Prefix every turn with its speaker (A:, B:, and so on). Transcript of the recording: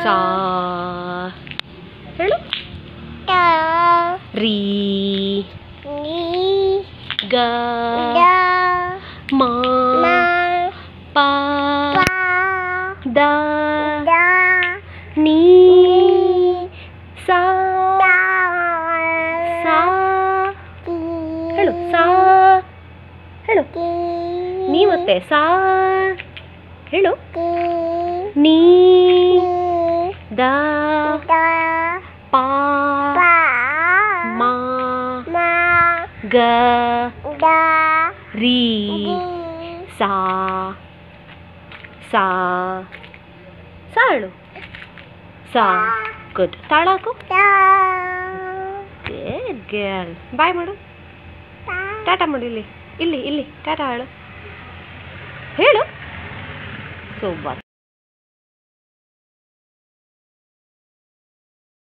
A: ಸಾ ಹೇಳು ರೀ ಗ ಮಾ ಪಾ ದ ನೀ ಸಾ ಸಾ ಹೇಳು ಸಾ ಹೇಳು ನೀ ಮತ್ತೆ ಸಾ ಹೇಳು ನೀ ದ ಪಾ ಮಾ ಗ ರೀ ಸಾ ಸಾ ಸಾ ಹೇಳು ಸಾ ಗುಡ್ ತಾಳ ಹಾಕು ಗುಡ್ ಗರ್ಲ್ ಬಾಯ್ ಮಾಡು ಟಾಟಾ ಮಾಡು ಇಲ್ಲಿ ಇಲ್ಲಿ ಇಲ್ಲಿ ಟಾಟಾ ಹೇಳು ಹೇಳು ಸೂಪರ್